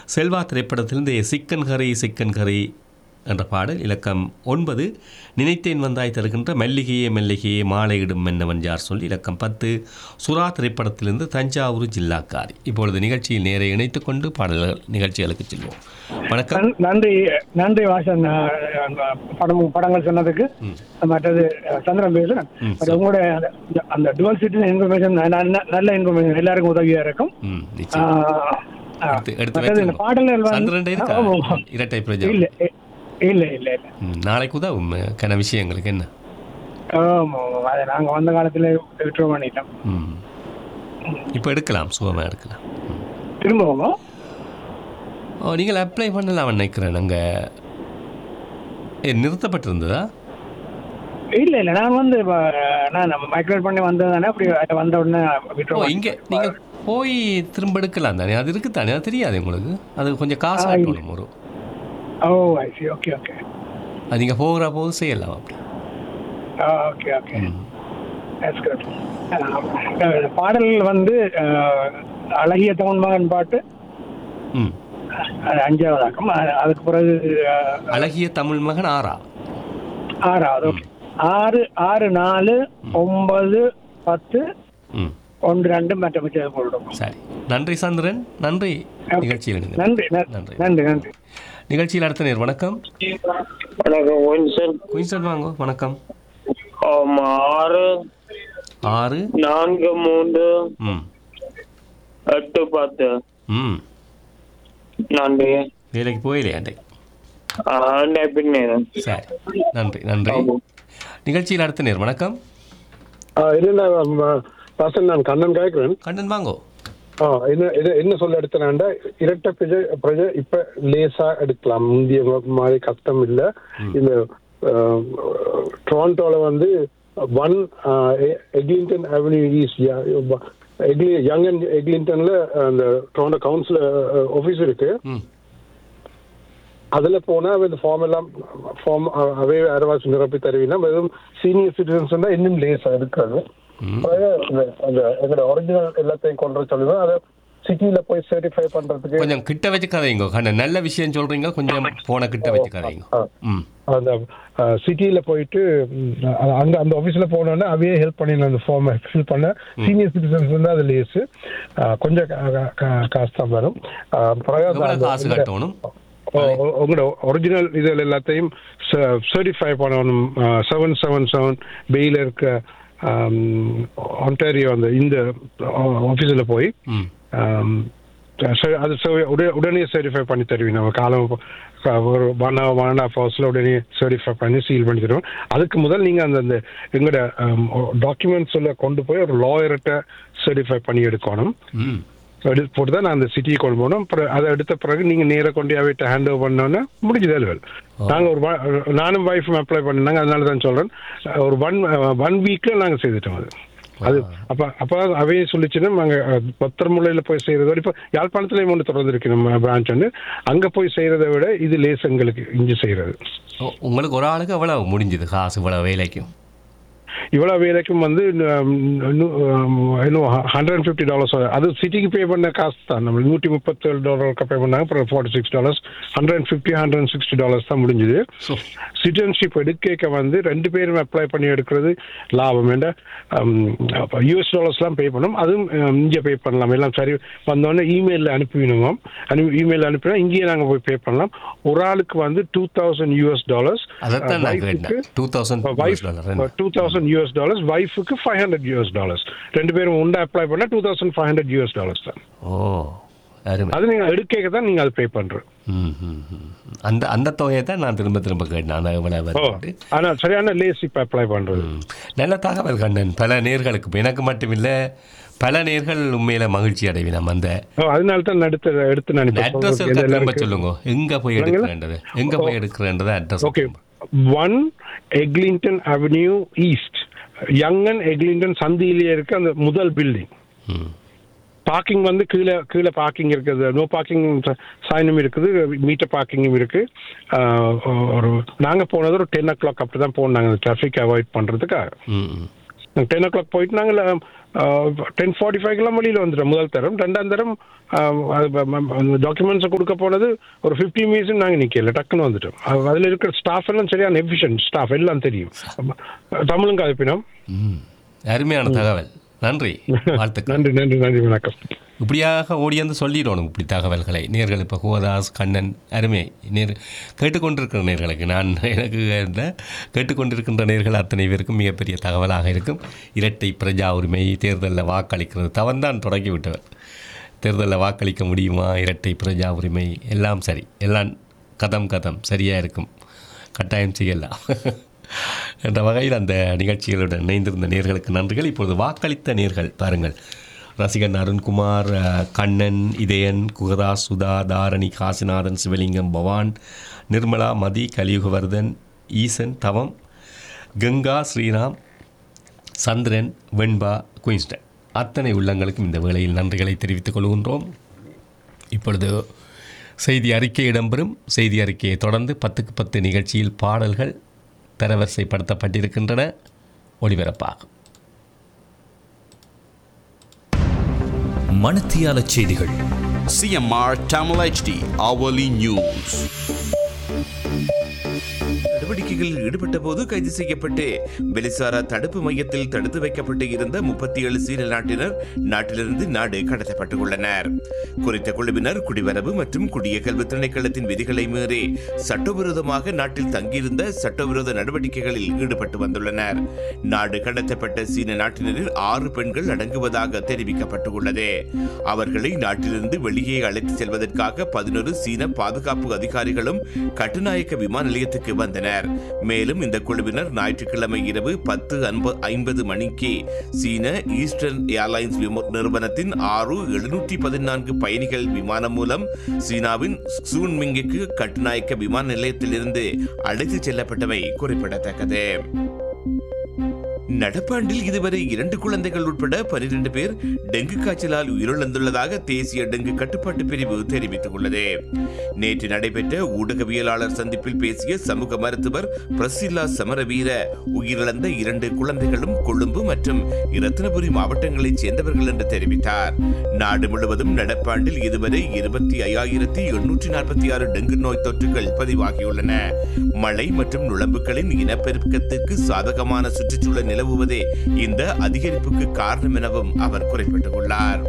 செல்வா திரைப்படத்திலிருந்து சிக்கன் கறி சிக்கன் கறி என்ற பாடல் இலக்கம் ஒன்பது நினைத்தேன் வந்தாய் தருகின்ற மல்லிகையே மல்லிகையே மாலையிடும் மன்னவன் யார் சொல்லி இலக்கம் பத்து சுறா திரைப்படத்திலிருந்து தஞ்சாவூர் ஜில்லாக்காரி இப்பொழுது நிகழ்ச்சியில் நேரே இணைத்துக் கொண்டு பாடல்கள் நிகழ்ச்சிகளுக்கு செல்வோம் வணக்கம் நன்- நன்றி நன்றி வாசன் அஹ், அந்த படம் படங்கள் சொன்னதுக்கு மற்றது அஹ், சந்திரன் பேசுறேன் பட் உங்களுடைய அந்த- அந்த டுவல் சிட்டி இன்ஃபர்மேஷன் நல்ல இன்ஃபர்மேஷன் எல்லாருக்கும் உதவியா இருக்கும் ம் நிச்சயம் ஆஹ், ஆஹ், எடுத்து எடுத்து மற்றது இந்த வைத்திருந்தோம். பாடல்கள் வந்து- சந்திரன் இருக்கா ஆமா, ஆமா. இரட்டை இல்ல பிரஜா இல்ல இல்ல இல்ல ம், நாளைக்கு உதவும் கன விஷயங்களுக்கு என்ன ஆமா, ஆமா. அதை நாங்க வந்த காலத்துல விட்ரோ பண்ணிட்டோம் ம் இப்போ எடுக்கலாம் சுகமாக எடுக்கலாம் ம். திரும்பவும் ஓ நீங்கள் அப்ளை பண்ணலாம் நினைக்கிறேன் நாங்கள் ஏ நிறுத்தப்பட்டிருந்ததா இல்ல இல்ல நான் வந்து இப்ப, நான் மைக்ரோவேட் பண்ணி வந்ததானே அப்படி வந்த உடனே ஓ விட்ரோ இங்கே நீங்கள் போய் திரும்ப எடுக்கலாம் தானே அது இருக்கு தானே அது தெரியாது உங்களுக்கு அது கொஞ்சம் காசு ஆ, இல்ல. ஆட்டணும் ஒரு oh I see okay okay அது நீங்கள் போகிற போது செய்யலாம் அப்படி ஓகே ஓகே ம் That's good. அஹ் பாடல் வந்து அஹ், அழகிய தமிழ் மகன் பாட்டு ம் அது அஞ்சாவதாக்கம் அஹ், அதுக்கு பிறகு அஹ், அழகிய தமிழ் மகன் ஆறா ஆறாவது ஓகே ஆறு ஆறு நாலு ஒன்பது பத்து ம் ஒன்று ரெண்டு மற்ற மிச்சம் போடுவோம் சரி நன்றி சந்திரன் நன்றி நிகழ்ச்சியில் இணைந்தது. நன்றி ந- நன்றி நன்றி நன்றி நிகழ்ச்சியில் அடுத்த நேர் வணக்கம் வணக்கம் ஒன்சன் குயின்சன் வாங்க வணக்கம் ஆமா ஆறு ஆறு நான்கு மூன்று ம் எட்டு பத்து ம் நன்றி வேலைக்கு போயிலே அண்டை ஆண்டை பின்னே சரி நன்றி நன்றி நிகழ்ச்சியில் அடுத்த நேர் வணக்கம் என்ன பர்சன் நான் கண்ணன் கேட்கிறேன் கண்ணன் வாங்கோ ஆ, என்ன என்ன- என்ன சொல்ல எடுத்தேன்டா இரட்டை பிரஜை பிரஜை இப்ப லேசா எடுக்கலாம் முந்திய ம- மாதிரி கஷ்டம் இல்ல இந்த டொரண்டோல வந்து ஒன் எக்லிங்டன் அவென்யூ ஈஸ்ட் எக்லி யங் அண்ட் எக்லிங்டன்ல அந்த டொரண்டோ கவுன்சில் ஆஃபீஸ் இருக்கு ம் அதுல போனா இந்த ஃபார்ம் எல்லாம் ஃபார்ம் அவே அரவாசி நிரப்பி தருவீங்கன்னா வெறும் சீனியர் சிட்டிசன்ஸ் தான் இன்னும் லேசா இருக்காது அதாவது அந்த- அந்த எங்களோட ஒரிஜினல் எல்லாத்தையும் கொண்டு வர சொல்லுவேன் அதை சிட்டியில போய் சர்டிஃபை பண்றதுக்கு கொஞ்சம் கிட்ட வச்சு கதைங்க கண்ணன் நல்ல விஷயம் சொல்றீங்க கொஞ்சம் போன கிட்ட வச்சு கதைங்க ஆ. ம் அந்த சிட்டியில போயிட்டு ம், அ- அங்க அந்த ஆபீஸ்ல போனோடனே அவையே ஹெல்ப் பண்ணி அந்த ஃபார்மை ஃபில் பண்ண சீனியர் சிட்டிசன்ஸ் வந்து அது லேசு கொஞ்சம் கா- கா- கா- காசு தான் வரும் ஆ, பிறகு அந்த- எவ்வளவு அந்த- காசு கட்டணும் ஓ- ஓ- உங்களோட ஒரிஜினல் இதில் எல்லாத்தையும் சர்டிஃபை பண்ணணும் செவன் செவன் செவன் பெயில் இருக்க ஒன்டாரியோ அந்த இந்த ஆஃபீஸில் போய் ம் ஆம், ச- அது ச- உட- உடனே சர்டிஃபை பண்ணி தருவீங்க நம்ம காலம் ப- க- ஒரு ஒன் ஒன் அண்ட் ஹாஃப் ஹவர்ஸில் உடனே சர்டிஃபை பண்ணி சீல் பண்ணி தருவோம் அதுக்கு முதல் நீங்கள் அந்த அந்த எங்களோட டாக்குமெண்ட்ஸ் எல்லாம் கொண்டு போய் ஒரு லாயர்கிட்ட சர்டிஃபை பண்ணி எடுக்கணும் ம் எடுத்து போட்டு தான் நான் அந்த சிட்டியை கொண்டு போனோம் அப்புறம் அதை எடுத்த பிறகு நீங்க நேரா கொண்டு அவர்கிட்ட ஹேண்ட் ஓவர் பண்ணோன்னே முடிஞ்சது அலுவல் நாங்க ஒரு wa- நானும் ஒய்ஃபும் அப்ளை பண்ணினாங்க அதனால தான் சொல்றேன் ஒரு ஒன் ஒன் வீக்ல நாங்க செய்துட்டோம் அது அது அப்ப அப்ப அவையே சொல்லிச்சுன்னா நாங்க பத்திரமுலையில போய் செய்யறதோட இப்ப யாழ்ப்பாணத்துலயும் ஒன்று தொடர்ந்து இருக்கு நம்ம பிரான்ச் வந்து அங்க போய் செய்யறதை விட இது லேஸ் எங்களுக்கு இங்க செய்யறது ஓ, உங்களுக்கு ஒரு ஆளுக்கு எவ்வளவு முடிஞ்சுது காசு இவ்வளவு வேலைக்கும் இவ்வளவு வேலைக்கும் வந்து இன்னும் ஹண்ட்ரட் அண்ட் ஃபிஃப்டி டாலர்ஸ் அது சிட்டிக்கு பே பண்ண காசு தான் நம்ம நூற்றி முப்பத்தேழு டாலருக்கு பே பண்ணாங்க அப்புறம் forty six dollars hundred and fifty hundred and sixty dollars தான் முடிஞ்சுது ஸோ சிட்டிசன்ஷிப் எடுக்க வந்து ரெண்டு பேரும் அப்ளை பண்ணி எடுக்கிறது லாபம் ஏண்டா யூஎஸ் டாலர்ஸ்லாம் பே பண்ணணும் அதுவும் இங்கே பே பண்ணலாம் எல்லாம் சரி வந்தோடனே இமெயிலில் அனுப்பிவிடுவோம் அனுப்பி இமெயில் அனுப்பினா இங்கேயே நாங்கள் போய் பே பண்ணலாம் ஒரு ஆளுக்கு வந்து டூ தௌசண்ட் யூஎஸ் டாலர்ஸ் அதைத்தான் நான் கேட்டேன் two thousand wife dollar two thousand US dollars வைஃபுக்கு ஃபைவ் ஹண்ட்ரட் யூஎஸ் டாலர்ஸ் ரெண்டு பேரும் உண்டா அப்ளை பண்ணா two thousand five hundred US dollars தான் ஓ அருமை அது நீங்கள் எடுக்க தான் நீங்கள் அது பே பண்ணுறது ம், ம், ம். அந்த அந்த தொகையை தான் நான் திரும்ப திரும்ப கேட்டேன் அந்த இவ்வளவு ஓ வருது. ஆனால் சரியான லேஸ் இப்போ அப்ளை பண்ணுறது ம். நல்ல தகவல் கண்ணன் பல நேர்களுக்கு எனக்கு மட்டுமில்லை பல நேர்கள் உண்மையில மகிழ்ச்சி அடைவினோம் அந்த ஓ அதனால தான் எடுத்து எடுத்து நான் இப்ப அட்ரஸ் சொல்றது. இது திரும்ப எல்லாருக்கும் சொல்லுங்க எங்க போய் எடுக்கிறேன்றது எங்க போய் எடுக்கிறேன்றது address okay one Eglinton Avenue East யங்கன் எக்லிங்டன் சந்தியிலேயே இருக்கு அந்த முதல் பில்டிங் பார்க்கிங் வந்து கீழே கீழே பார்க்கிங் இருக்குது நோ பார்க்கிங் சைனும் இருக்குது மீட்டர் பார்க்கிங்கும் இருக்கு ஆஹ் ஒரு நாங்க போனது ஒரு டென் ஓ கிளாக் அப்படி தான் போனாங்க டிராஃபிக் அவாய்ட் பண்றதுக்காக டென் ஓ கிளாக் போயிட்டு நாங்கள் டென் ஃபார்ட்டி ஃபைவ்க்கெல்லாம் வெளியில் வந்துட்டோம் முதல் தரம் ரெண்டாம் தரம் டாக்குமெண்ட்ஸை கொடுக்க போனது ஒரு ஃபிஃப்டி மினிட்ஸ் நாங்கள் நிற்கல டக்குன்னு வந்துட்டோம் அதில் இருக்கிற ஸ்டாஃப் எல்லாம் சரியான எஃபிஷியன்ட் ஸ்டாஃப் எல்லாம் தெரியும் தமிழும் கலப்பினோம் ம் அருமையான தகவல் நன்றி வாழ்த்துக்கள் நன்றி நன்றி நன்றி வணக்கம் இப்படியாக ஓடியாந்து சொல்லிடணும் இப்படி தகவல்களை நேர்கள் இப்போ கோதாஸ் கண்ணன் அருமை நேர் கேட்டுக்கொண்டிருக்கிற நேர்களுக்கு நான் எனக்கு என்ன கேட்டுக்கொண்டிருக்கின்ற நேர்கள் அத்தனை பேருக்கும் மிகப்பெரிய தகவலாக இருக்கும் இரட்டை பிரஜா உரிமை தேர்தலில் வாக்களிக்கிறது தவன்தான் தொடங்கி விட்டவர் தேர்தலில் வாக்களிக்க முடியுமா இரட்டை பிரஜா உரிமை எல்லாம் சரி எல்லாம் கதம் கதம் சரியாக இருக்கும் கட்டாயம் செய்யலாம் என்ற வகையில் அந்த நிகழ்ச்சிகளுடன் இணைந்திருந்த நேர்களுக்கு நன்றிகள் இப்பொழுது வாக்களித்த நேர்கள் பாருங்கள் ரசிகன் அருண்குமார் அஹ், கண்ணன் இதயன் குகதா சுதா தாரணி காசிநாதன் சிவலிங்கம் பவான் நிர்மலா மதி கலியுகவர்தன் ஈசன் தவம் கங்கா ஸ்ரீராம் சந்திரன் வெண்பா குயின்ஸ்டன் அத்தனை உள்ளங்களுக்கும் இந்த வேளையில் நன்றிகளை தெரிவித்துக் கொள்கின்றோம் இப்பொழுது செய்தி அறிக்கை இடம்பெறும் செய்தி அறிக்கையை தொடர்ந்து பத்துக்கு பத்து நிகழ்ச்சியில் பாடல்கள் தரவரிசைப்படுத்தப்பட்டிருக்கின்றன ஒளிபரப்பாகும் மணத்தியால செய்திகள் CMR Tamil HD Hourly News. நடவடிக்கைகளில் ஈடுபட்ட போது கைது செய்யப்பட்டு வெளிசாரா தடுப்பு மையத்தில் தடுத்து வைக்கப்பட்டு இருந்த முப்பத்தி ஏழு சீன நாட்டினர் நாட்டிலிருந்து நாடு கடத்தப்பட்டுள்ளனர் குறித்த குழுவினர் குடிவரவு மற்றும் குடியகல்வு திணைக்களத்தின் விதிகளை மீறி சட்டவிரோதமாக நாட்டில் தங்கியிருந்த சட்டவிரோத நடவடிக்கைகளில் ஈடுபட்டு வந்துள்ளனர் நாடு கடத்தப்பட்ட சீன நாட்டினரில் ஆறு பெண்கள் அடங்குவதாக தெரிவிக்கப்பட்டுள்ளது அவர்களை நாட்டிலிருந்து வெளியே அழைத்துச் செல்வதற்காக பதினொரு சீன பாதுகாப்பு அதிகாரிகளும் கட்டுநாயக்க விமான நிலையத்துக்கு வந்தனர் மேலும் இந்த குழுவினர் ஞாயிற்றுக்கிழமை இரவு பத்து ஐம்பது மணிக்கு சீன ஈஸ்டர்ன் ஏர்லைன்ஸ் விம- நிறுவனத்தின் ஆறு எழுநூற்றி பதினான்கு பயணிகள் விமானம் மூலம் சீனாவின் சூன்மிங்குக்கு கட்டுநாயக்க விமான நிலையத்திலிருந்து அழைத்துச் செல்லப்பட்டவை குறிப்பிடத்தக்கது நடப்பாண்டில் இதுவரை இரண்டு குழந்தைகள் உட்பட பனிரெண்டு பேர் டெங்கு காய்ச்சலால் உயிரிழந்துள்ளதாக தேசிய டெங்கு கட்டுப்பாட்டு பிரிவு தெரிவித்துள்ளது நேற்று நடைபெற்ற ஊடகவியலாளர் சந்திப்பில் பேசிய சமூக மருத்துவர் பிரசில்லா சமரவீர உயிரிழந்த இரண்டு குழந்தைகளும் கொழும்பு மற்றும் இரத்தினபுரி மாவட்டங்களைச் சேர்ந்தவர்கள் என்று தெரிவித்தார் நாடு முழுவதும் நடப்பாண்டில் இதுவரை இருபத்தி ஐயாயிரத்தி எண்ணூற்றி நாற்பத்தி ஆறு டெங்கு நோய் தொற்றுகள் பதிவாகியுள்ளன மழை மற்றும் நுழம்புகளின் இனப்பெருக்கத்திற்கு சாதகமான சுற்றுச்சூழல் நிலவுவதே இந்த அதிகரிப்புக்கு காரணம் எனவும் அவர் குறிப்பிட்டுள்ளார்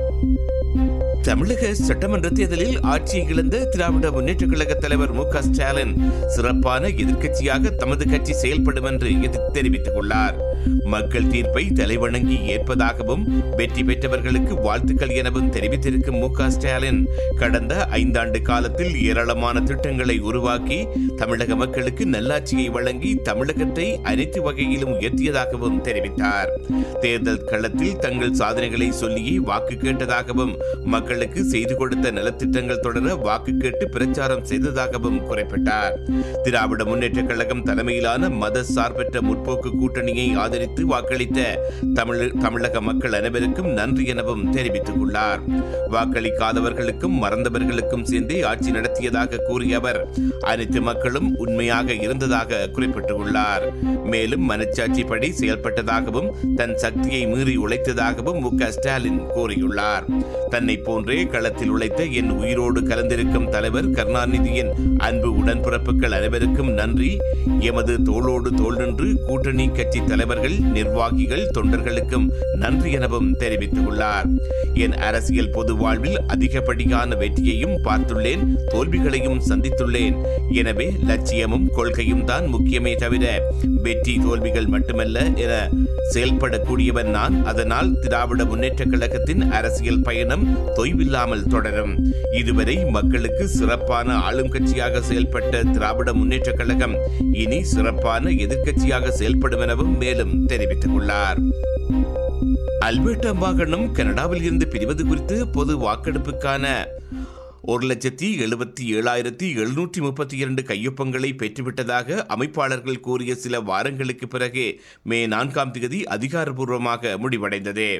தமிழக சட்டமன்ற தேர்தலில் ஆட்சியை இழந்த திராவிட முன்னேற்ற கழக தலைவர் மு க ஸ்டாலின் சிறப்பான எதிர்க்கட்சியாக தமது கட்சி செயல்படும் என்று எதிர் தெரிவித்துக் கொண்டார் மக்கள் தீர்ப்பை தலைவணங்கி ஏற்பதாகவும் வெற்றி பெற்றவர்களுக்கு வாழ்த்துக்கள் எனவும் தெரிவித்திருக்கும் மு க ஸ்டாலின் கடந்த ஐந்தாண்டு காலத்தில் ஏராளமான திட்டங்களை உருவாக்கி தமிழக மக்களுக்கு நல்லாட்சியை வழங்கி தமிழகத்தை அனைத்து வகையிலும் உயர்த்தியதாகவும் தெரிவித்தார் தேர்தல் களத்தில் தங்கள் சாதனைகளை சொல்லியே வாக்கு கேட்டதாகவும் மக்களுக்கு செய்து கொடுத்த நலத்திட்டங்கள் தொடர வாக்கு கேட்டு பிரச்சாரம் செய்ததாகவும் குறிப்பிட்டார் திராவிட முன்னேற்ற கழகம் தலைமையிலான மத சார்பற்ற முற்போக்கு கூட்டணியை ஆதரித்து வாக்களித்த தமிழ் தமிழக மக்கள் அனைவருக்கும் நன்றி எனவும் தெரிவித்துள்ளார் வாக்களிக்காதவர்களுக்கும் மறந்தவர்களுக்கும் சேர்ந்தே ஆட்சி நடத்தியதாக கூறிய அவர் அனைத்து மக்களும் உண்மையாக இருந்ததாக குறிப்பிட்டுள்ளார் மேலும் மனச்சாட்சிப்படி செயல்பட்டதாகவும் தன் சக்தியை மீறி உழைத்ததாகவும் மு க ஸ்டாலின் கூறியுள்ளார் தன்னை போன்றே களத்தில் உழைத்த என் உயிரோடு கலந்திருக்கும் தலைவர் கருணாநிதியின் அன்பு உடன்பிறப்புகள் அனைவருக்கும் நன்றி எமது தோளோடு தோள் நின்று கூட்டணி கட்சி தலைவர்கள் நிர்வாகிகள் தொண்டர்களுக்கும் நன்றி எனவும் தெரிவித்துள்ளார் என் அரசியல் பொது வாழ்வில் அதிகப்படியான வெற்றியையும் பார்த்துள்ளேன் தோல்விகளையும் சந்தித்துள்ளேன் எனவே லட்சியமும் கொள்கையும் தான் முக்கியமே தவிர வெற்றி தோல்விகள் மட்டுமல்ல என செயல்படக்கூடியவன் நான் அதனால் திராவிட முன்னேற்ற கழகத்தின் அரசியல் பயணம் தொய்வில்லாமல் தொடரும் இதுவரை மக்களுக்கு சிறப்பான ஆளும் கட்சியாக செயல்பட்ட திராவிட முன்னேற்ற கழகம் இனி சிறப்பான எதிர்க்கட்சியாக செயல்படும் எனவும் மேலும் தெரிவித்துள்ளார் அல்பர்டா மாகாணம் கனடாவில் இருந்து பிரிவது குறித்து பொது வாக்கெடுப்புக்கான ஒரு லட்சத்தி எழுபத்தி ஏழாயிரத்தி எழுநூற்றி முப்பத்தி இரண்டு கையொப்பங்களை பெற்றுவிட்டதாக அமைப்பாளர்கள் கூறிய சில வாரங்களுக்கு பிறகு மே நான்காம் தேதி அதிகாரப்பூர்வமாக முடிவடைந்தது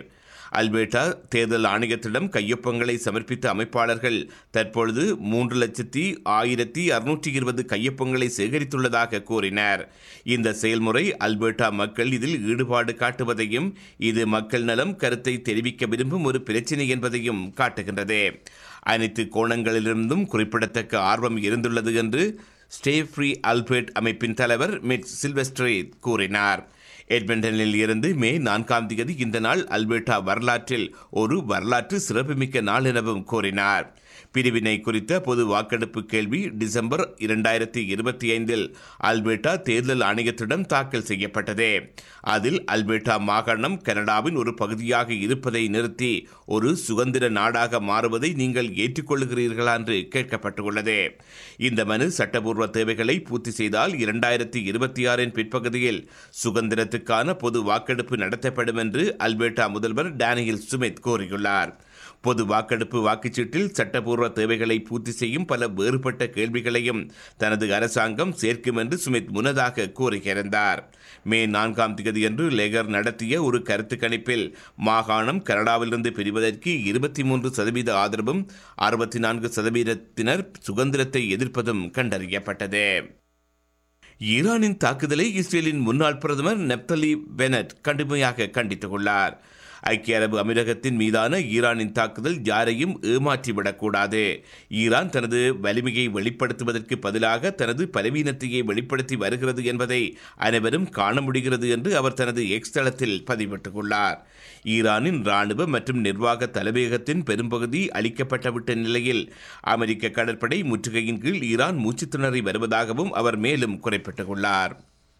அல்பேட்டா தேர்தல் ஆணையத்திடம் கையொப்பங்களை சமர்ப்பித்த அமைப்பாளர்கள் தற்பொழுது மூன்று லட்சத்தி ஆயிரத்தி அறுநூற்றி இருபது கையொப்பங்களை சேகரித்துள்ளதாக கூறினர் இந்த செயல்முறை அல்பேட்டா மக்கள் இதில் ஈடுபாடு காட்டுவதையும் இது மக்கள் நலம் கருத்தை தெரிவிக்க விரும்பும் ஒரு பிரச்சினை என்பதையும் காட்டுகின்றது அனைத்து கோணங்களிலிருந்தும் குறிப்பிடத்தக்க ஆர்வம் இருந்துள்ளது என்று ஸ்டே ஃப்ரீ அல்பர்ட் அமைப்பின் தலைவர் மிட் சில்வெஸ்ட்ரே கூறினார் எட்மண்டனில் இருந்து மே நான்காம் தேதி இந்த நாள் அல்பர்டா வரலாற்றில் ஒரு வரலாற்று சிறப்புமிக்க நாள் எனவும் கூறினார் பிரிவினை குறித்த பொது வாக்கெடுப்பு கேள்வி டிசம்பர் இரண்டாயிரத்தி இருபத்தி ஐந்தில் அல்பேட்டா தேர்தல் ஆணையத்திடம் தாக்கல் செய்யப்பட்டது அதில் அல்பேட்டா மாகாணம் கனடாவின் ஒரு பகுதியாக இருப்பதை நிறுத்தி ஒரு சுதந்திர நாடாக மாறுவதை நீங்கள் ஏற்றுக்கொள்கிறீர்களா என்று கேட்கப்பட்டுள்ளது இந்த மனு சட்டபூர்வ தேவைகளை பூர்த்தி செய்தால் இரண்டாயிரத்தி இருபத்தி ஆறின் பிற்பகுதியில் சுதந்திரத்துக்கான பொது வாக்கெடுப்பு நடத்தப்படும் என்று அல்பேட்டா முதல்வர் டேனியல் சுமித் கூறியுள்ளார் பொது வாக்கெடுப்பு வாக்குச்சீட்டில் சட்டபூர்வ தேவைகளை பூர்த்தி செய்யும் பல வேறுபட்ட கேள்விகளையும் தனது அரசாங்கம் சேர்க்கும் என்று சுமித் முன்னதாக கூறியிருந்தார் மே நான்காம் தேதியன்று லேகர் நடத்திய ஒரு கருத்து கணிப்பில் மாகாணம் கனடாவிலிருந்து பிரிவதற்கு இருபத்தி மூன்று சதவீத ஆதரவும் அறுபத்தி நான்கு சதவீதத்தினர் சுதந்திரத்தை எதிர்ப்பதும் கண்டறியப்பட்டது ஈரானின் தாக்குதலை இஸ்ரேலின் முன்னாள் பிரதமர் நெப்தலி பெனட் கடுமையாக கண்டித்துள்ளார் ஐக்கிய அரபு அமீரகத்தின் மீதான ஈரானின் தாக்குதல் யாரையும் ஏமாற்றிவிடக்கூடாது ஈரான் தனது வலிமையை வெளிப்படுத்துவதற்கு பதிலாக தனது பலவீனத்தையே வெளிப்படுத்தி வருகிறது என்பதை அனைவரும் காண முடிகிறது என்று அவர் தனது எக்ஸ் தளத்தில் பதிவிட்டுள்ளார் ஈரானின் ராணுவ மற்றும் நிர்வாக தலைமையகத்தின் பெரும்பகுதி அளிக்கப்பட்டுவிட்ட நிலையில் அமெரிக்க கடற்படை முற்றுகையின் கீழ் ஈரான் மூச்சு திணறி வருவதாகவும் அவர் மேலும் குறிப்பிட்டுள்ளார்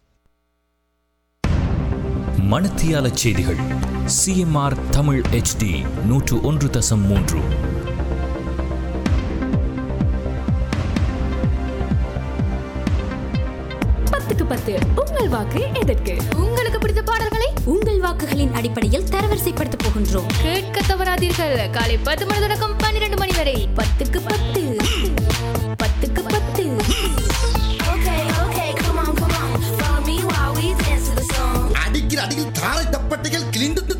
மணத்தியால செய்திகள் சிஎம்ஆர் தமிழ் HD நூற்று ஒன்று தசம் மூன்று பத்துக்கு பத்து உங்கள் வாக்கு எதற்கு உங்களுக்கு பிடித்த பாடல்களை உங்கள் வாக்குகளின் அடிப்படையில் தரவரிசைப்படுத்த போகின்றோம் கேட்க தவறாதீர்கள் காலை பத்து மணி தொடக்கம் பன்னிரண்டு மணி வரை பத்துக்கு பத்து பத்துக்கு பத்து அடிக்கிற அடியில் தாரை தப்பட்டைகள் கிழிந்து